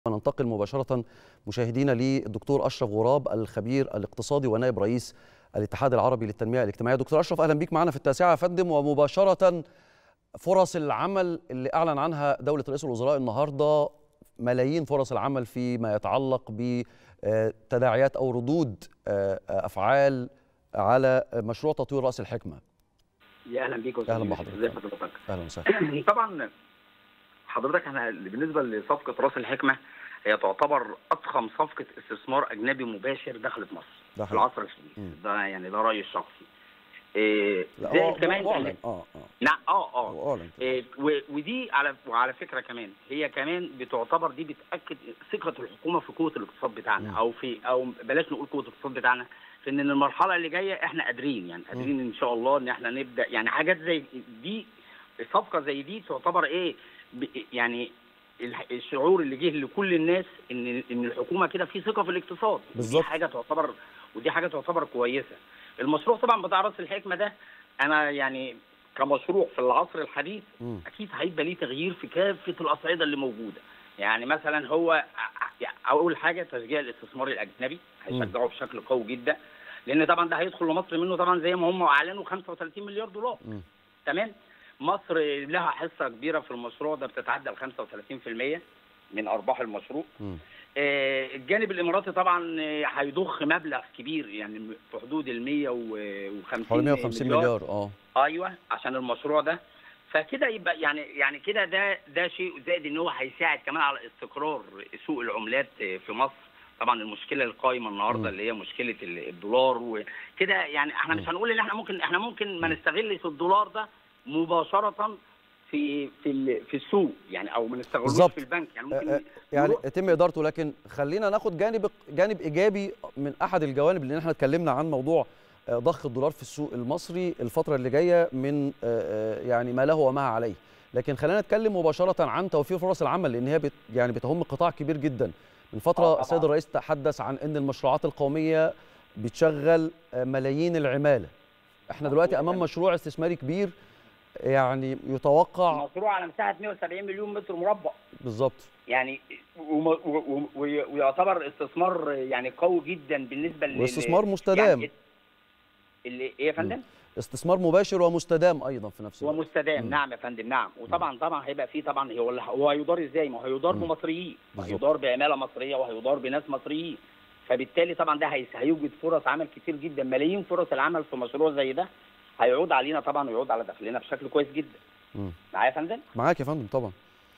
ننتقل مباشرة مشاهدينا للدكتور أشرف غراب الخبير الاقتصادي ونائب رئيس الاتحاد العربي للتنمية الاجتماعية دكتور أشرف أهلا بيك معنا في التاسعة يا فندم ومباشرة فرص العمل اللي أعلن عنها دولة رئيس الوزراء النهاردة ملايين فرص العمل فيما يتعلق بتداعيات أو ردود أفعال على مشروع تطوير رأس الحكمة يا اهلا بيك أهلا بحضرتك. ازي حضرتك أهلا وسهلا طبعا حضرتك احنا بالنسبه لصفقه راس الحكمه هي تعتبر اضخم صفقه استثمار اجنبي مباشر دخلت مصر ده في حقيقي. العصر الحديث مم. ده يعني ده رايي الشخصي إيه لا زائد هو كمان هو أعلن يعني اه اه نعم اه اه هو أعلن إيه و- ودي على وعلى فكره كمان هي كمان بتعتبر دي بتاكد ثقه الحكومه في قوه الاقتصاد بتاعنا مم. او في او بلاش نقول قوه الاقتصاد بتاعنا في ان المرحله اللي جايه احنا قادرين يعني قادرين ان شاء الله ان احنا نبدا يعني حاجات زي دي صفقه زي دي تعتبر ايه ب- يعني الح- الشعور اللي جه لكل الناس ان ان الحكومه كده في ثقه في الاقتصاد بالظبط. ودي حاجه تعتبر ودي حاجه تعتبر كويسه المشروع طبعا بتاع راس الحكمه ده انا يعني كمشروع في العصر الحديث مم. اكيد هيبقى ليه تغيير في كافه الاصعده اللي موجوده يعني مثلا هو يعني اول حاجه تشجيع الاستثمار الاجنبي هيشجعه بشكل قوي جدا لان طبعا ده هيدخل لمصر منه طبعا زي ما هم اعلنوا 35 مليار دولار مم. تمام مصر لها حصه كبيره في المشروع ده بتتعدى ال 35% من ارباح المشروع مم. آه، الجانب الاماراتي طبعا آه، هيضخ مبلغ كبير يعني في حدود ال 150 حوالي 150 مليار اه ايوه عشان المشروع ده فكده يبقى يعني يعني كده ده ده شيء زائد ان هو هيساعد كمان على استقرار سوق العملات في مصر طبعا المشكله القائمه مم. النهارده اللي هي مشكله ال- الدولار وكده يعني احنا مش مم. هنقول ان احنا ممكن احنا ممكن ما مم. نستغلش الدولار ده مباشره في في ال- في السوق يعني او ما نستغلوش بالظبط. في البنك يعني آه، آه، ممكن يعني نروح- يتم ادارته لكن خلينا ناخد جانب جانب ايجابي من احد الجوانب اللي احنا اتكلمنا عن موضوع آه، ضخ الدولار في السوق المصري الفتره اللي جايه من آه، آه، يعني ما له وما عليه لكن خلينا نتكلم مباشره عن توفير فرص العمل لان هي بت يعني بتهم قطاع كبير جدا من آه، فتره طبعاً. السيد الرئيس تحدث عن ان المشروعات القوميه بتشغل آه، ملايين العماله احنا دلوقتي امام مشروع استثماري كبير يعني يتوقع مشروع على مساحه 170 مليون متر مربع بالظبط يعني وم- و- و- و- ويعتبر استثمار يعني قوي جدا بالنسبه لل واستثمار مستدام يعني اللي ايه يا فندم؟ استثمار مباشر ومستدام ايضا في نفس الوقت ومستدام مم. نعم يا فندم نعم وطبعا طبعا هيبقى فيه طبعا هو هو هيدار ازاي؟ ما هو هيدار مم. بمصريين بالظبط. وهيدار بعماله مصريه وهيدار بناس مصريين فبالتالي طبعا ده هيس- هيوجد فرص عمل كتير جدا ملايين فرص العمل في مشروع زي ده هيعود علينا طبعا ويعود على دخلنا بشكل كويس جدا مم. معايا يا فندم؟ معاك يا فندم طبعا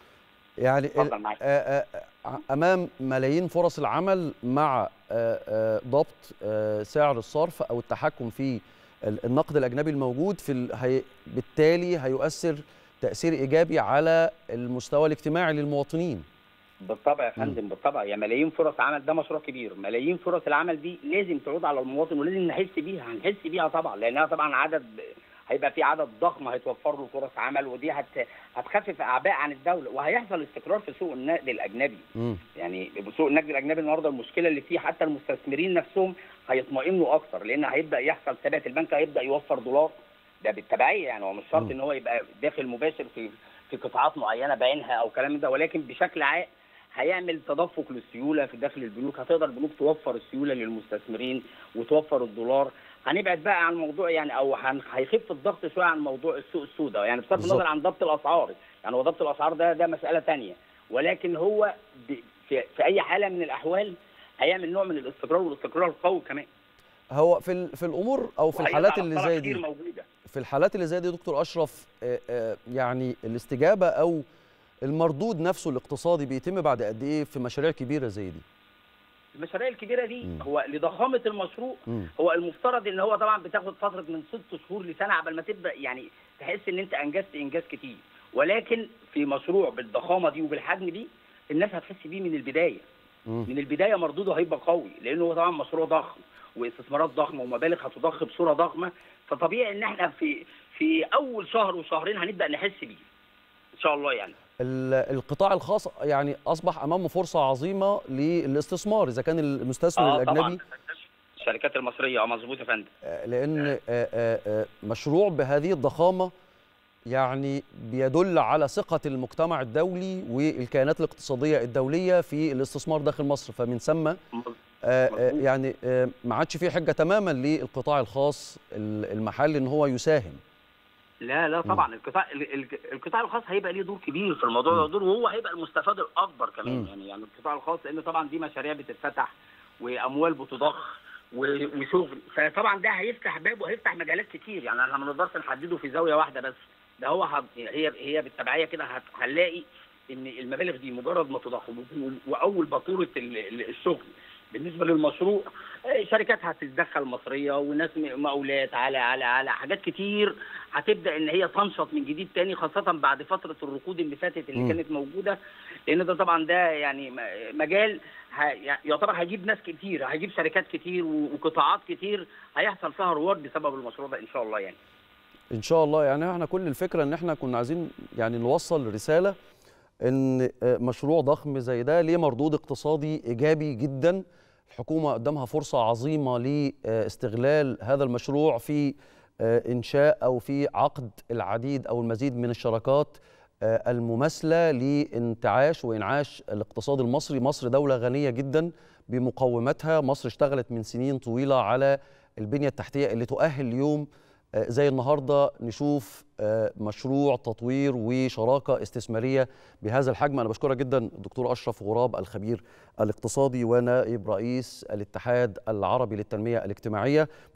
يعني ال- اتفضل معاك آه، آه، امام ملايين فرص العمل مع آه، آه، ضبط آه، سعر الصرف او التحكم في ال- النقد الاجنبي الموجود في ال- هي بالتالي هيؤثر تاثير ايجابي على المستوى الاجتماعي للمواطنين بالطبع يا فندم بالطبع يا ملايين فرص عمل ده مشروع كبير ملايين فرص العمل دي لازم تعود على المواطن ولازم نحس بيها هنحس بيها طبعا لانها طبعا عدد هيبقى في عدد ضخم هيتوفر له فرص عمل ودي هت... هتخفف اعباء عن الدوله وهيحصل استقرار في سوق النقد الاجنبي مم. يعني سوق النقد الاجنبي النهارده المشكله اللي فيه حتى المستثمرين نفسهم هيطمئنوا اكتر لان هيبدا يحصل ثبات البنك هيبدا يوفر دولار ده بالتبعيه يعني هو مش شرط مم. ان هو يبقى داخل مباشر في في قطاعات معينه بعينها او كلام من ده ولكن بشكل عام هيعمل تدفق للسيوله في داخل البنوك هتقدر البنوك توفر السيوله للمستثمرين وتوفر الدولار هنبعد بقى عن موضوع يعني او هن- هيخف الضغط شويه عن موضوع السوق السوداء يعني بصرف بالظبط. النظر عن ضبط الاسعار يعني هو ضبط الاسعار ده ده مساله تانية ولكن هو ب- في, في اي حاله من الاحوال هيعمل نوع من الاستقرار والاستقرار القوي كمان هو في ال- في الامور او في وهيبقى الحالات اللي أخطار زي كتير دي موجوده في الحالات اللي زي دي دكتور اشرف آه، آه، يعني الاستجابه او المردود نفسه الاقتصادي بيتم بعد قد ايه في مشاريع كبيره زي دي المشاريع الكبيره دي مم. هو لضخامه المشروع مم. هو المفترض ان هو طبعا بتاخد فتره من ست شهور لسنه قبل ما تبدا يعني تحس ان انت انجزت انجاز كتير ولكن في مشروع بالضخامه دي وبالحجم دي الناس هتحس بيه من البدايه مم. من البدايه مردوده هيبقى قوي لانه هو طبعا مشروع ضخم واستثمارات ضخمه ومبالغ هتضخ بصوره ضخمه فطبيعي ان احنا في في اول شهر وشهرين هنبدا نحس بيه ان شاء الله يعني ال- القطاع الخاص يعني اصبح امامه فرصه عظيمه للاستثمار اذا كان المستثمر اه الاجنبي طبعا الشركات المصريه اه مظبوط يا فندم آه، لان آه، آه، آه، مشروع بهذه الضخامه يعني بيدل على ثقة المجتمع الدولي والكيانات الاقتصادية الدولية في الاستثمار داخل مصر فمن ثم آه، آه، مظبوط. يعني آه، ما عادش في حجة تماما للقطاع الخاص ال- المحلي ان هو يساهم لا لا طبعا القطاع ال- ال- القطاع الخاص هيبقى ليه دور كبير في الموضوع ده دور وهو هيبقى المستفاد الاكبر كمان مم. يعني يعني القطاع الخاص لان طبعا دي مشاريع بتتفتح واموال بتضخ و- وشغل فطبعا ده هيفتح باب وهيفتح مجالات كتير يعني احنا ما نقدرش نحدده في زاويه واحده بس ده هو هب- هي هي بالتبعيه كده هت- هنلاقي ان المبالغ دي مجرد ما تضخم واول بطوله ال- ال- الشغل بالنسبه للمشروع آه، شركات هتتدخل مصريه وناس م- مقاولات على على على حاجات كتير هتبدا ان هي تنشط من جديد تاني خاصه بعد فتره الركود اللي فاتت اللي مم. كانت موجوده لان ده طبعا ده يعني م- مجال ه- يعتبر هيجيب ناس كتير هيجيب شركات كتير و- وقطاعات كتير هيحصل فيها رواد بسبب المشروع ده ان شاء الله يعني ان شاء الله يعني احنا كل الفكرة ان احنا كنا عايزين يعني نوصل رسالة ان آه، مشروع ضخم زي ده ليه مردود اقتصادي ايجابي جدا الحكومة قدامها فرصة عظيمة لاستغلال هذا المشروع في آه، انشاء او في عقد العديد او المزيد من الشراكات آه، المماثلة لانتعاش وانعاش الاقتصاد المصري مصر دولة غنية جدا بمقوماتها مصر اشتغلت من سنين طويلة على البنية التحتية اللي تؤهل اليوم آه، زي النهارده نشوف آه، مشروع تطوير وشراكه استثماريه بهذا الحجم انا بشكرك جدا الدكتور اشرف غراب الخبير الاقتصادي ونائب رئيس الاتحاد العربي للتنميه الاجتماعيه